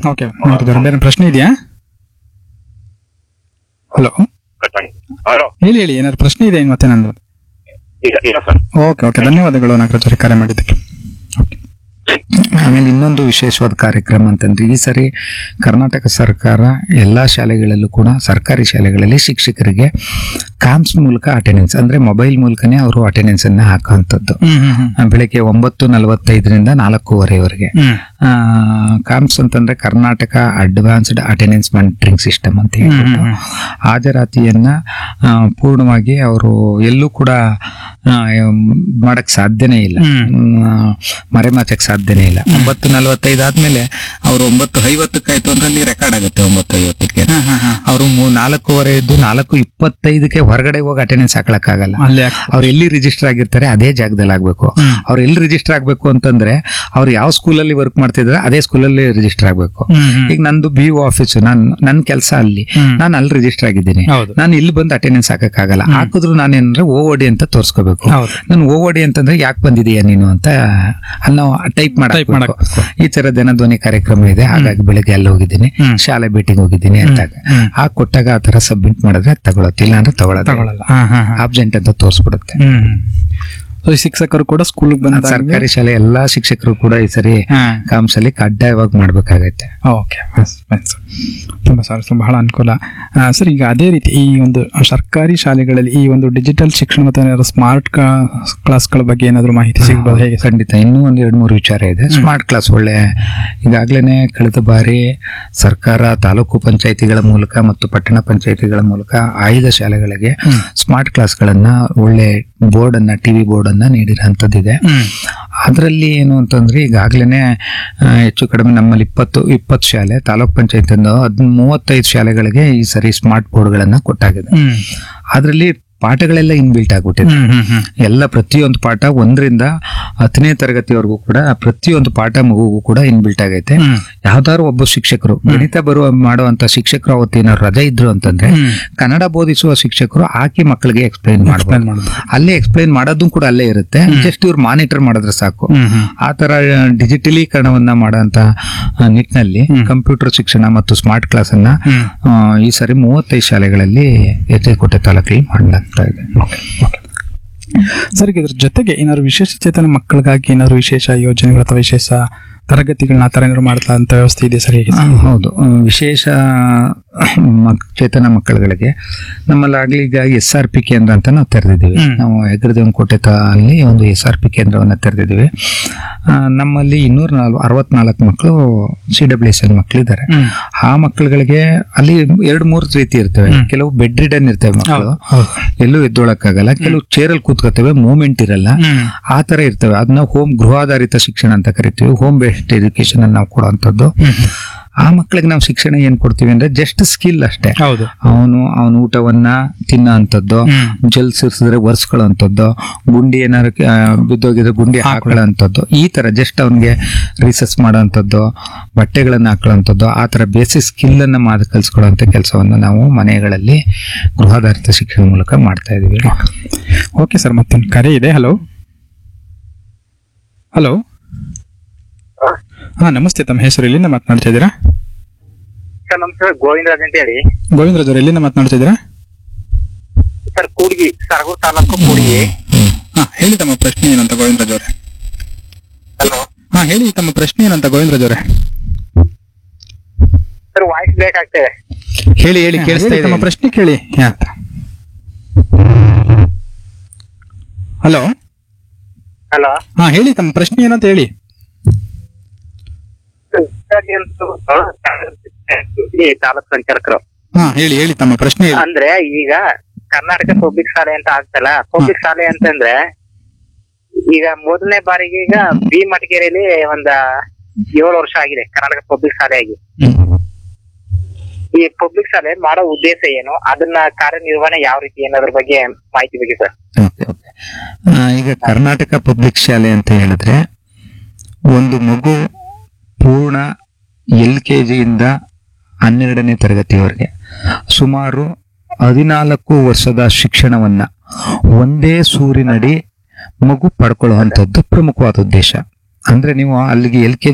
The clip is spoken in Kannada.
ಓಕೆ ಮಾಡಿದ್ದಾರೆ ಬೇರೆ ಪ್ರಶ್ನೆ ಇದೆಯಾ ಹಲೋ ಹಲೋ ಹೇಳಿ ಹೇಳಿ ಏನಾದ್ರು ಪ್ರಶ್ನೆ ಇದೆ ಮತ್ತೆ ನಂದು ಇಲ್ಲ ಇಲ್ಲ ಸರ್ ಓಕೆ ಓಕೆ ಧನ್ಯವಾದಗಳು ನಾಗರಾಜ್ ಅವರೇ ಕರೆ ಮಾಡಿದ್ದಕ್ಕೆ ಆಮೇಲೆ ಇನ್ನೊಂದು ವಿಶೇಷವಾದ ಕಾರ್ಯಕ್ರಮ ಅಂತಂದ್ರೆ ಈ ಸರಿ ಕರ್ನಾಟಕ ಸರ್ಕಾರ ಎಲ್ಲಾ ಶಾಲೆಗಳಲ್ಲೂ ಕೂಡ ಸರ್ಕಾರಿ ಶಾಲೆಗಳಲ್ಲಿ ಶಿಕ್ಷಕರಿಗೆ ಕಾಮ್ಸ್ ಮೂಲಕ ಅಟೆಂಡೆನ್ಸ್ ಅಂದ್ರೆ ಮೊಬೈಲ್ ಮೂಲಕನೇ ಅವರು ಅಟೆಂಡೆನ್ಸ್ ಅನ್ನ ಹಾಕುವಂಥದ್ದು ಹ್ಮ್ ಹ್ಮ್ ಹ್ಮ್ ಆ, ಬೆಳಗ್ಗೆ ಒಂಬತ್ತು ನಲವತ್ತೈದರಿಂದ ನಾಲ್ಕೂವರೆವರೆಗೆ ಹ್ಮ್ ಆ, ಕಾಮ್ಸ್ ಅಂತಂದ್ರೆ Karnataka advanced attendance monitoring system ಅಂತ ಹೇಳ್ಬಿಟ್ಟು ಹ್ಮ್, ಹಾಜರಾತಿಯನ್ನ ಆ, ಪೂರ್ಣವಾಗಿ ಅವರು ಎಲ್ಲೂ ಕೂಡ ಆ, ಮಾಡಕ್ ಸಾಧ್ಯನೇ ಇಲ್ಲ ಹ್ಮ್. ಹ್ಮ್, ಮರೆಮಾಚಕ್ ಸಾಧ್ಯನೇ ಇಲ್ಲ ಒಂಬತ್ತು ನಲವತ್ತೈದು ಆದ್ಮೇಲೆ ಅವ್ರು ಒಂಬತ್ತು ಐವತ್ತಕ್ಕಾಯ್ತು ಅಂದ್ರೆ ಅಲ್ಲಿ ರೆಕಾರ್ಡ್ ಆಗುತ್ತೆ ಒಂಬತ್ತು ಐವತ್ತಕ್ಕೆ ಹ್ಮ್, ಹ್ಮ್, ಹ್ಮ್. ಅವರು ನಾಲ್ಕೂವರೆ ಇದ್ದು ನಾಲ್ಕು ಇಪ್ಪತ್ತೈದಕ್ಕೆ ಹೊರಗಡೆ ಹೋಗಿ ಅಟೆಂಡೆನ್ಸ್ ಹಾಕಕ್ಕಾಗಲ್ಲ ಅಲ್ಲೇ ಹಾಕ್- ಅವ್ರು ಎಲ್ಲಿ ರಿಜಿಸ್ಟರ್ ಆಗಿರ್ತಾರೆ ಅದೇ ಜಾಗದಲ್ಲಿ ಆಗ್ಬೇಕು ಹ್ಮ್. ಅವ್ರು ಎಲ್ಲಿ ರಿಜಿಸ್ಟರ್ ಆಗ್ಬೇಕು ಅಂತಂದ್ರೆ ಅವ್ರು ಯಾವ ಸ್ಕೂಲಲ್ಲಿ ವರ್ಕ್ ಮಾಡ್ತಿದ್ರೆ ಅದೇ ಸ್ಕೂಲಲ್ಲಿ ರಿಜಿಸ್ಟರ್ ಆಗ್ಬೇಕು ಹ್ಮ್, ಹ್ಮ್. ಈಗ ನಂದು ಬಿ ಒ ಆಫೀಸು ನಾನು ನನ್ನ ಕೆಲಸ ಅಲ್ಲಿ ಹ್ಮ್. ನಾನು ಅಲ್ಲಿ ರಿಜಿಸ್ಟರ್ ಆಗಿದ್ದೀನಿ ಹೌದು. ನಾನು ಇಲ್ಲಿ ಬಂದು ಅಟೆಂಡೆನ್ಸ್ ಹಾಕಕ್ಕಾಗಲ್ಲ ಹಾಕಿದ್ರು ನಾನೇನಂದ್ರೆ ಓ ಡಿ ಅಂತ ತೋರಿಸ್ಕೋಬೇಕು ಹೌದು. ನಾನು ಓ ಡಿ ಅಂತಂದ್ರೆ ಯಾಕೆ ಬಂದಿದೀಯ ನೀನು ಅಂತ ಅಲ್ಲಿ ನಾವು ಟೈಪ್ Type ಮಾಡಬೇಕು ಮಾಡಕ್ಬೇಕು. ಈ ತರ ಜನಧ್ವನಿ ಕಾರ್ಯಕ್ರಮ ಇದೆ ಹಾಗಾಗಿ ಬೆಳಿಗ್ಗೆ ಅಲ್ಲಿ ಹೋಗಿದ್ದೀನಿ ಹ್ಮ್. ಶಾಲೆ ಭೇಟಿಗೆ ಹೋಗಿದ್ದೀನಿ ಅಂತಾಗ ಹ್ಮ್. ಆ ಕೊಟ್ಟಾಗ ಆ ತರ ಸಬ್ಮಿಟ್ ಮಾಡಿದ್ರೆ ತಗೊಳತ್ತೆ ಇಲ್ಲ ಅಂದ್ರೆ ತಗೊಳ್ಳೋದು ತಗೊಳಲ್ಲ ಹಾ ಹಾ ಹಾ ಆಬ್ಸೆಂಟ್ ಅಂತ ತೋರಿಸ್ಬಿಡುತ್ತೆ ಹ್ಮ್ ಸೊ ಈ ಶಿಕ್ಷಕರು ಕೂಡ ಸ್ಕೂಲ್ ಬಂದ ಸರ್ಕಾರಿ ಶಾಲೆ ಎಲ್ಲಾ ಶಿಕ್ಷಕರು ಕೂಡ ಈ ಸರಿ ಹಾ ಕಾಮ್ಸ್ ಅಲ್ಲಿ ಕಡ್ಡಾಯವಾಗಿ ಮಾಡ್ಬೇಕಾಗತ್ತೆ ಓಕೆ ತುಂಬ ಸರ್ ಸೊ ಬಹಳ ಅನುಕೂಲ ಆ, ಸರ್ ಈಗ ಅದೇ ರೀತಿ ಈ ಒಂದು ಸರ್ಕಾರಿ ಶಾಲೆಗಳಲ್ಲಿ ಈ ಒಂದು ಡಿಜಿಟಲ್ ಶಿಕ್ಷಣ ಮತ್ತು ಏನಾದ್ರು ಸ್ಮಾರ್ಟ್ ಕ್ಲಾಸ್ಗಳ ಬಗ್ಗೆ ಏನಾದರೂ ಮಾಹಿತಿ ಸಿಗ್ಬೋದು ಹೇಗೆ ಸರ್ ಖಂಡಿತ ಇನ್ನೂ ಒಂದ್ ಎರಡ್ ಮೂರು ವಿಚಾರ ಇದೆ ಸ್ಮಾರ್ಟ್ ಕ್ಲಾಸ್ ಒಳ್ಳೆ ಈಗಾಗ್ಲೇನೆ ಕಳೆದ ಬಾರಿ ಸರ್ಕಾರ ತಾಲೂಕು ಪಂಚಾಯಿತಿಗಳ ಮೂಲಕ ಮತ್ತು ಪಟ್ಟಣ ಪಂಚಾಯಿತಿಗಳ ಮೂಲಕ ಆಯ್ದ ಶಾಲೆಗಳಿಗೆ ಸ್ಮಾರ್ಟ್ ಕ್ಲಾಸ್ಗಳನ್ನ ಒಳ್ಳೆ ಬೋರ್ಡ್ ಅನ್ನ ಟಿವಿ ಬೋರ್ಡ್ ಅನ್ನ ನೀಡಿರೋಂಥದ್ದಿದೆ ಅದರಲ್ಲಿ ಏನು ಅಂತಂದ್ರೆ ಈಗಾಗ್ಲೇನೆ ಆ, ಹೆಚ್ಚು ಕಡಿಮೆ ನಮ್ಮಲ್ಲಿ ಇಪ್ಪತ್ತು ಇಪ್ಪತ್ತು ಶಾಲೆ ತಾಲೂಕ್ ಪಂಚಾಯತ್ ಹದ್ ಮೂವತ್ತೈದು ಶಾಲೆಗಳಿಗೆ ಈ ಸರಿ ಸ್ಮಾರ್ಟ್ ಬೋರ್ಡ್ಗಳನ್ನ ಕೊಟ್ಟಾಗಿದೆ ಹ್ಮ್ ಅದರಲ್ಲಿ ಪಾಠಗಳೆಲ್ಲ ಇನ್ಬಿಲ್ಟ್ ಆಗ್ಬಿಟ್ಟಿದೆ ಹ್ಮ್ ಹ್ಮ್ ಹ್ಮ್ ಎಲ್ಲ ಪ್ರತಿಯೊಂದು ಪಾಠ ಒಂದರಿಂದ ಹತ್ತನೇ ತರಗತಿವರೆಗೂ ಕೂಡ ಪ್ರತಿಯೊಂದು ಪಾಠ ಮಗುಗೂ ಕೂಡ ಇನ್ಬಿಲ್ಟ್ ಆಗೈತೆ ಹ್ಮ್. ಯಾವ್ದಾದ್ರು ಒಬ್ಬ ಶಿಕ್ಷಕರು ಗಣಿತ ಬರುವ ಮಾಡುವಂತ ಶಿಕ್ಷಕರು ಅವತ್ತೇನಾದ್ರು ರಜೆ ಇದ್ರು ಅಂತಂದ್ರೆ ಹ್ಮ್. ಕನ್ನಡ ಬೋಧಿಸುವ ಶಿಕ್ಷಕರು ಹಾಕಿ ಮಕ್ಕಳಿಗೆ ಎಕ್ಸ್ಪ್ಲೈನ್ Explain ಮಾಡಬಹುದು ಮಾಡ್ಬೋದು. ಅಲ್ಲೇ ಎಕ್ಸ್ಪ್ಲೈನ್ ಮಾಡೋದು ಕೂಡ ಅಲ್ಲೇ ಇರುತ್ತೆ ಜಸ್ಟ್ ಇವ್ರು ಮಾನಿಟರ್ ಮಾಡಿದ್ರೆ ಸಾಕು ಹ್ಮ್ ಹ್ಮ್ ಆ ತರ ಡಿಜಿಟಲೀಕರಣವನ್ನ ಮಾಡೋಂತ ಆ, ನಿಟ್ಟಿನಲ್ಲಿ ಕಂಪ್ಯೂಟರ್ ಶಿಕ್ಷಣ ಮತ್ತು ಸ್ಮಾರ್ಟ್ ಕ್ಲಾಸ್ ಅನ್ನ ಹ್ಮ್. ಆ, ಈ ಸರಿ ಮೂವತ್ತೈದು ಶಾಲೆಗಳಲ್ಲಿ ಎಚ್ಚರಿಕೋಟೆ ತಾಲೂಕಲ್ಲಿ ಮಾಡಲಾಗ್ತಾ ಇದೆ ಸರ್ ಈಗ ಇದ್ರ ಜೊತೆಗೆ ಏನಾದ್ರು ವಿಶೇಷ ಚೇತನ ಮಕ್ಕಳಿಗಾಗಿ ಏನಾದ್ರು ವಿಶೇಷ ಯೋಜನೆಗಳು ಅಥವಾ ವಿಶೇಷ ತರಗತಿಗಳನ್ನ ಆ ಥರ ಏನಾದ್ರು ಮಾಡ್ತಾ ಅಂತ ವ್ಯವಸ್ಥೆ ಇದೆ ಸರ್ ಹೇಗೆ ಆ, ಹೌದು ಆ, ವಿಶೇಷ ಮಕ್- ಚೇತನ ಮಕ್ಕಳುಗಳಿಗೆ ನಮ್ಮಲ್ಲಿ ಆಗ್ಲಿ ಈಗ ಎಸ್ ಆರ್ ಪಿ ಕೇಂದ್ರ ಅಂತ ನಾವು ತೆರೆದಿದ್ದೀವಿ ಹ್ಮ್. ನಾವು ಹೆಗ್ರದೇವನ ಕೋಟೆ ತ- ಅಲ್ಲಿ ಒಂದು ಎಸ್ ಆರ್ ಪಿ ಕೇಂದ್ರವನ್ನ ತೆರೆದಿದ್ದೀವಿ ಆ, ನಮ್ಮಲ್ಲಿ ಇನ್ನೂರ ನಾಲ್ ಅರವತ್ನಾಲ್ಕು ಮಕ್ಕಳು ಸಿ ಡಬ್ಲ್ಯೂ ಎಸ್ ಎಲ್ ಮಕ್ಕಳಿದ್ದಾರೆ ಹ್ಮ್. ಆ ಮಕ್ಕಳುಗಳಿಗೆ ಅಲ್ಲಿ ಎರಡು ಮೂರು ರೀತಿ ಇರ್ತವೆ ಕೆಲವು ಬೆಡ್ ರಿಡನ್ ಇರ್ತವೆ ಮಕ್ಕಳು ಹೌದು. ಎಲ್ಲೂ ಎದ್ದೊಳಕ್ಕಾಗಲ್ಲ ಕೆಲವು ಚೇರಲ್ಲಿ ಕೂತ್ಕೋತವೆ ಮೂವ್ಮೆಂಟ್ ಇರಲ್ಲ ಹ್ಮ್. ಆ ತರ ಇರ್ತವೆ ಅದನ್ನ ಹೋಮ್ ಗೃಹಾಧಾರಿತ ಶಿಕ್ಷಣ ಅಂತ ಕರಿತೀವಿ ಹೋಮ್ ಬೇಸ್ಡ್ ಎಜುಕೇಶನ್ ಅನ್ನು ನಾವು ಕೊಡುವಂಥದ್ದು ಆ ಮಕ್ಕಳಿಗೆ ನಾವು ಶಿಕ್ಷಣ ಏನ್ ಕೊಡ್ತೀವಿ ಅಂದ್ರೆ ಜಸ್ಟ್ ಸ್ಕಿಲ್ ಅಷ್ಟೇ ಹೌದು ಅವನು ಅವನ ಊಟವನ್ನ ತಿನ್ನೋ ಅಂಥದ್ದು ಹ್ಮ್. ಜಲ್ ಸಿರ್ಸಿದ್ರೆ ಒರೆಸ್ಕೊಳ್ಳೋಂಥದ್ದು ಗುಂಡಿ ಏನಾರು ಆ, ಬಿದ್ದೋಗಿದ್ರೆ ಗುಂಡಿ ಹಾಕೊಳ್ಳೋಂಥದ್ದು ಈ ತರ ಜಸ್ಟ್ ಅವನಿಗೆ ರಿಸರ್ಚ್ ಮಾಡೋಂಥದ್ದು ಬಟ್ಟೆಗಳನ್ನ ಹಾಕೊಳ್ಳೋಂಥದ್ದು ಆ ತರ ಬೇಸಿಕ್ ಸ್ಕಿಲ್ ಅನ್ನ ಮಾಡ್ ಕಲ್ಸ್ಕೊಳ್ಳೋಂಥ ಕೆಲಸವನ್ನು ನಾವು ಮನೆಗಳಲ್ಲಿ ಗೃಹಾಧಾರಿತ ಶಿಕ್ಷಣ ಮೂಲಕ ಮಾಡ್ತಾ ಇದೀವಿ ಓಕೆ ಸರ್ ಮತ್ತೊಂದು ಕರೆ ಇದೆ ಹಲೋ ಹಲೋ ಹಾ ನಮಸ್ತೆ ತಮ್ಮ ಹೆಸರು ಎಲ್ಲಿಂದ ಮಾತನಾಡ್ತಾ ಇದ್ದೀರಾ ಸರ್ ನಮಸ್ಕಾರ ಗೋವಿಂದರಾಜ್ ಅಂತ ಹೇಳಿ ಗೋವಿಂದರಾಜ್ ಅವರು ಎಲ್ಲಿಂದ ಮಾತನಾಡ್ತಾ ಇದ್ದೀರಾ ಸರ್ ಕೂಡ್ಗಿ ಸರಗೂರು ತಾಲೂಕು ಕೂಡ್ಗಿ ಹಾ ಹೇಳಿ ತಮ್ಮ ಪ್ರಶ್ನೆ ಏನಂತ ಗೋವಿಂದರಾಜ್ ಅವರೇ ಹಲೋ ಹಾ ಹೇಳಿ ತಮ್ಮ ಪ್ರಶ್ನೆ ಏನಂತ ಗೋವಿಂದರಾಜ್ ಅವರೇ ಸರ್ ವಾಯ್ಸ್ ಬೇಕಾಗ್ತದೆ ಹೇಳಿ ಹೇಳಿ ಕೇಳಿಸ್ತಾ ಹೇಳಿ, ತಮ್ಮ ಇದೆ ಪ್ರಶ್ನೆ ಕೇಳಿ ಹಲೋ ಹಲೋ ಹಾ ಹೇಳಿ ತಮ್ಮ ಪ್ರಶ್ನೆ ಏನಂತ ಹೇಳಿ ಸರ್ ನಿಮ್ದು ಈ ತಾಲೂಕ್ ಸಂಚಾಲಕರು ಹಾ ಹೇಳಿ ಹೇಳಿ ತಮ್ಮ ಪ್ರಶ್ನೆ ಹೇಳಿ ಅಂದ್ರೆ ಈಗ ಕರ್ನಾಟಕ ಪಬ್ಲಿಕ್ ಶಾಲೆ ಅಂತ ಆಗ್ತಲ್ಲ ಪಬ್ಲಿಕ್ ಶಾಲೆ ಅಂತಂದ್ರೆ ಈಗ ಮೊದಲನೇ ಬಾರಿಗೆ ಈಗ ಬಿ ಮಟಗೇರಿಯಲ್ಲಿ ಒಂದ ಏಳು ವರ್ಷ ಆಗಿದೆ ಕರ್ನಾಟಕ ಪಬ್ಲಿಕ್ ಶಾಲೆ ಆಗಿ ಈ ಪಬ್ಲಿಕ್ ಶಾಲೆ ಮಾಡೋ ಉದ್ದೇಶ ಏನು ಅದನ್ನ ಕಾರ್ಯನಿರ್ವಹಣೆ ಯಾವ ರೀತಿ ಏನಾದ್ರ ಬಗ್ಗೆ ಮಾಹಿತಿ ಬಗ್ಗೆ ಸರ್ ಓಕೆ, ಓಕೆ. ಆ, ಈಗ ಕರ್ನಾಟಕ ಪಬ್ಲಿಕ್ ಶಾಲೆ ಅಂತ ಹೇಳಿದ್ರೆ ಒಂದು ಮಗು ಪೂರ್ಣ ಎಲ್ ಕೆ ಜಿಯಿಂದ ಹನ್ನೆರಡನೇ ತರಗತಿಯವರೆಗೆ ಸುಮಾರು ಹದಿನಾಲ್ಕು ವರ್ಷದ ಶಿಕ್ಷಣವನ್ನ ಒಂದೇ ಸೂರಿನಡಿ ಮಗು ಪಡ್ಕೊಳ್ಳುವಂಥದ್ದು ಪ್ರಮುಖವಾದ ಉದ್ದೇಶ ಅಂದ್ರೆ ನೀವು ಅಲ್ಲಿಗೆ ಎಲ್ ಕೆ